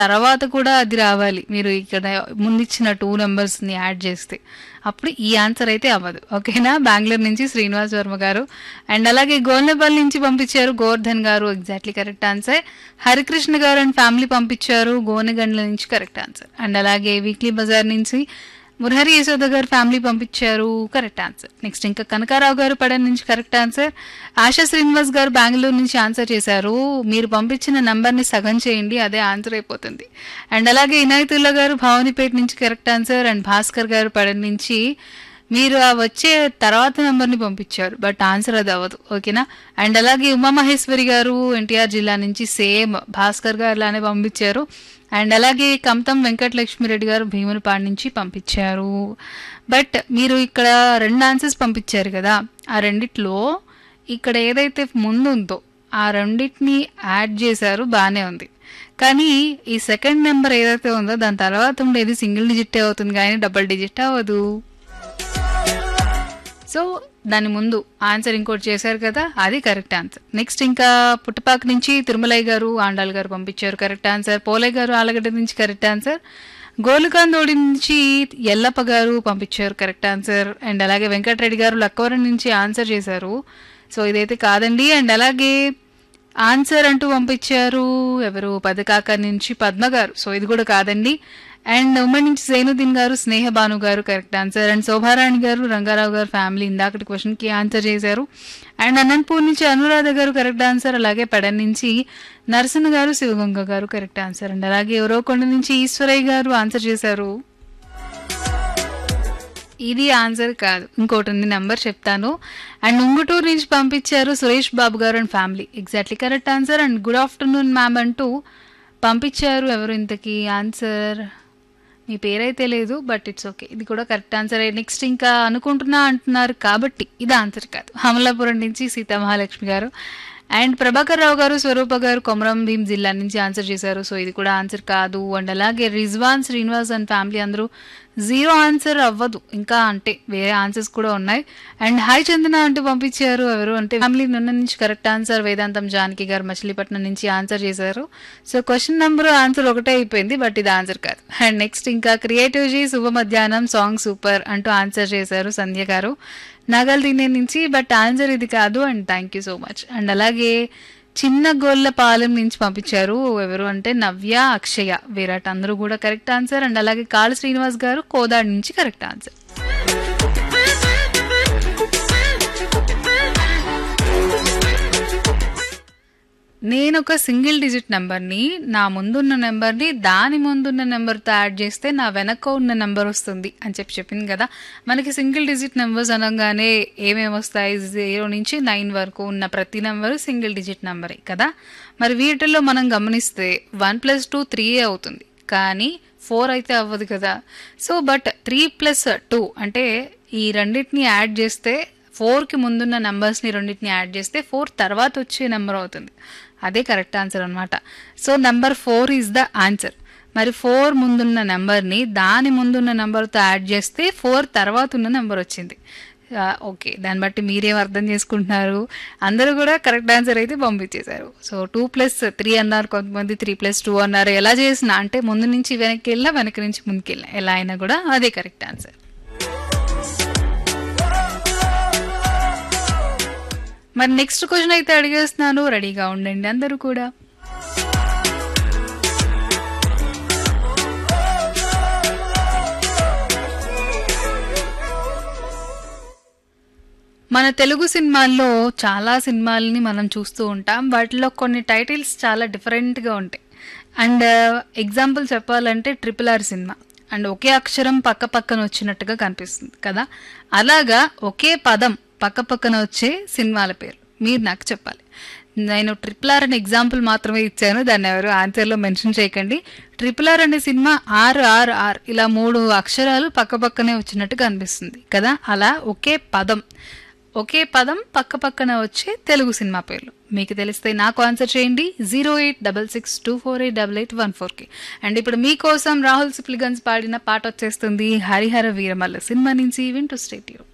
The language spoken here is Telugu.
తర్వాత కూడా అది రావాలి మీరు ఇక్కడ ముందిచ్చిన టూ నెంబర్స్ని యాడ్ చేస్తే అప్పుడు ఈ ఆన్సర్ అయితే అవ్వదు ఓకేనా బెంగళూరు నుంచి శ్రీనివాస్ వర్మ గారు అండ్ అలాగే గోల్నెపల్లి నుంచి పంపించారు గోవర్ధన్ గారు ఎగ్జాక్ట్లీ కరెక్ట్ ఆన్సర్ హరికృష్ణ గారు అండ్ ఫ్యామిలీ పంపించారు గోనెగండ్ల నుంచి కరెక్ట్ ఆన్సర్ అండ్ అలాగే వీక్లీ బజార్ నుంచి మురహరి యశోద గారు ఫ్యామిలీ పంపించారు కరెక్ట్ ఆన్సర్ నెక్స్ట్ ఇంకా కనకారావు గారు పడన్ నుంచి కరెక్ట్ ఆన్సర్ ఆశా శ్రీనివాస్ గారు బెంగళూరు నుంచి ఆన్సర్ చేశారు మీరు పంపించిన నంబర్ని సగం చేయండి అదే ఆన్సర్ అయిపోతుంది అండ్ అలాగే ఇనాయతుల్లా గారు భవానీపేట నుంచి కరెక్ట్ ఆన్సర్ అండ్ భాస్కర్ గారు పడన్ నుంచి మీరు ఆ వచ్చే తర్వాత నెంబర్ని పంపించారు బట్ ఆన్సర్ అది అవ్వదు ఓకేనా అండ్ అలాగే ఉమామహేశ్వరి గారు ఎన్టీఆర్ జిల్లా నుంచి సేమ్ భాస్కర్ గారు లానే పంపించారు అండ్ అలాగే కమతం వెంకటలక్ష్మిరెడ్డి గారు భీమునిపాడు నుంచి పంపించారు బట్ మీరు ఇక్కడ రెండు ఆన్సర్స్ పంపించారు కదా ఆ రెండిట్లో ఇక్కడ ఏదైతే ముందు ఉందో ఆ రెండింటిని యాడ్ చేశారు బాగానే ఉంది కానీ ఈ సెకండ్ నెంబర్ ఏదైతే ఉందో దాని తర్వాత ఉండేది సింగిల్ డిజిట్ అవుతుంది కానీ డబుల్ డిజిట్ అవ్వదు సో దాని ముందు ఆన్సర్ ఇంకోటి చేశారు కదా అది కరెక్ట్ ఆన్సర్ నెక్స్ట్ ఇంకా పుట్టపాక నుంచి తిరుమలయ్య గారు ఆండాల్ గారు పంపించారు కరెక్ట్ ఆన్సర్ పోలయ్య గారు ఆలగడ్డ నుంచి కరెక్ట్ ఆన్సర్ గోలుకాందోడి నుంచి ఎల్లప్ప గారు పంపించారు కరెక్ట్ ఆన్సర్ అండ్ అలాగే వెంకటరెడ్డి గారు లక్కవరం నుంచి ఆన్సర్ చేశారు సో ఇదైతే కాదండి అండ్ అలాగే ఆన్సర్ అంటూ పంపించారు ఎవరు పదకాక నుంచి పద్మ గారు సో ఇది కూడా కాదండి అండ్ ఉమ్మడి నుంచి జైనుద్దీన్ గారు స్నేహ భాను గారు కరెక్ట్ ఆన్సర్ అండ్ శోభారాణి గారు రంగారావు గారు ఫ్యామిలీ ఇందాకటి క్వశ్చన్కి ఆన్సర్ చేశారు అండ్ అనంతపూర్ నుంచి అనురాధ గారు కరెక్ట్ ఆన్సర్ అలాగే పెడన్ నుంచి నరసన్న గారు శివగంగ గారు కరెక్ట్ ఆన్సర్ అండ్ అలాగే ఎవరో కొండ నుంచి ఈశ్వరయ్య గారు ఆన్సర్ చేశారు ఇది ఆన్సర్ కాదు ఇంకోటి ఉంది నెంబర్ చెప్తాను అండ్ ఉంగుటూరు నుంచి పంపించారు Suresh Babu garu and family exactly correct answer and good afternoon ma'am అంటూ పంపించారు ఎవరు ఇంతకీ ఆన్సర్ మీ పేరైతే లేదు బట్ ఇట్స్ ఓకే ఇది కూడా కరెక్ట్ ఆన్సర్ నెక్స్ట్ ఇంకా అనుకుంటున్నా అంటున్నారు కాబట్టి ఇది ఆన్సర్ కాదు అమలాపురం నుంచి సీతామహాలక్ష్మి గారు అండ్ ప్రభాకర్ రావు గారు స్వరూప గారు కొమరం భీం జిల్లా నుంచి ఆన్సర్ చేశారు సో ఇది కూడా ఆన్సర్ కాదు అండ్ అలాగే రిజ్వాన్ శ్రీనివాస్ అండ్ ఫ్యామిలీ అందరూ జీరో ఆన్సర్ అవ్వదు ఇంకా అంటే వేరే ఆన్సర్స్ కూడా ఉన్నాయి అండ్ హాయ్ చందన అంటూ పంపించారు ఎవరు అంటే ఫ్యామిలీ నిన్న నుంచి కరెక్ట్ ఆన్సర్ వేదాంతం జానకి గారు మచిలీపట్నం నుంచి ఆన్సర్ చేశారు సో క్వశ్చన్ నెంబర్ ఆన్సర్ ఒకటే అయిపోయింది బట్ ఇది ఆన్సర్ కాదు అండ్ నెక్స్ట్ ఇంకా క్రియేటివ్ జీ శుభ మధ్యాహ్నం సాంగ్ సూపర్ అంటూ ఆన్సర్ చేశారు సంధ్య గారు నగలు తినే నుంచి బట్ ఆన్సర్ ఇది కాదు and thank you so much and అలాగే చిన్న గోళ్ళ పాలెం నుంచి పంపించారు ఎవరు అంటే నవ్య అక్షయ విరాట్ అందరూ కూడా కరెక్ట్ ఆన్సర్ అండ్ అలాగే కాళ శ్రీనివాస్ గారు కోదాడి నుంచి కరెక్ట్ ఆన్సర్ నేను ఒక సింగిల్ డిజిట్ నెంబర్ని నా ముందున్న నెంబర్ని దాని ముందున్న నెంబర్తో యాడ్ చేస్తే నా వెనక ఉన్న నెంబర్ వస్తుంది అని చెప్పి చెప్పింది కదా మనకి సింగిల్ డిజిట్ నెంబర్స్ అనగానే ఏమేమి వస్తాయి జీరో నుంచి నైన్ వరకు ఉన్న ప్రతి నెంబరు సింగిల్ డిజిట్ నెంబరే కదా మరి వీటిల్లో మనం గమనిస్తే వన్ ప్లస్ టూ త్రీ అవుతుంది కానీ ఫోర్ అయితే అవ్వదు కదా so but three plus two అంటే ఈ రెండింటిని యాడ్ చేస్తే ఫోర్కి ముందున్న నెంబర్స్ని రెండింటిని యాడ్ చేస్తే ఫోర్ తర్వాత వచ్చే నెంబర్ అవుతుంది అదే కరెక్ట్ ఆన్సర్ అనమాట so number four is the answer మరి ఫోర్ ముందున్న నెంబర్ని దాని ముందున్న నెంబర్తో యాడ్ చేస్తే ఫోర్ తర్వాత ఉన్న నెంబర్ వచ్చింది ఆ, ఓకే దాన్ని బట్టి మీరేం అర్థం చేసుకుంటున్నారు అందరూ కూడా కరెక్ట్ ఆన్సర్ అయితే పంపించేశారు సో టూ ప్లస్ త్రీ అన్నారు కొంతమంది త్రీ ప్లస్ టూ అన్నారు ఎలా చేసినా అంటే ముందు నుంచి వెనక్కి వెళ్ళినా వెనక్కి నుంచి ముందుకు వెళ్ళినా ఎలా అయినా కూడా అదే కరెక్ట్ ఆన్సర్ మరి నెక్స్ట్ క్వశ్చన్ అయితే అడిగేస్తున్నాను రెడీగా ఉండండి అందరూ కూడా మన తెలుగు సినిమాల్లో చాలా సినిమాలని మనం చూస్తూ ఉంటాం వాటిలో కొన్ని టైటిల్స్ చాలా డిఫరెంట్గా ఉంటాయి అండ్ ఎగ్జాంపుల్ చెప్పాలంటే ట్రిపుల్ ఆర్ సినిమా అండ్ ఒకే అక్షరం పక్క పక్కన వచ్చినట్టుగా కనిపిస్తుంది కదా అలాగా ఒకే పదం పక్క పక్కన వచ్చే సినిమాల పేరు మీరు నాకు చెప్పాలి నేను ట్రిపుల్ ఆర్ అనే ఎగ్జాంపుల్ మాత్రమే ఇచ్చాను దాన్ని ఎవరు ఆన్సర్లో మెన్షన్ చేయకండి ట్రిపుల్ ఆర్ అనే సినిమా ఆర్ ఆర్ ఆర్ ఇలా మూడు అక్షరాలు పక్క పక్కనే వచ్చినట్టుగా అనిపిస్తుంది కదా అలా ఒకే పదం ఒకే పదం పక్క పక్కన వచ్చే తెలుగు సినిమా పేర్లు మీకు తెలిస్తే నాకు ఆన్సర్ చేయండి zero eight double six two four eight double eight one ఫోర్కి అండ్ ఇప్పుడు మీకోసం రాహుల్ సిప్లిగన్స్ పాడిన పాట వచ్చేస్తుంది హరిహర వీరమల్ల సినిమా నుంచి వింటూ స్టేట్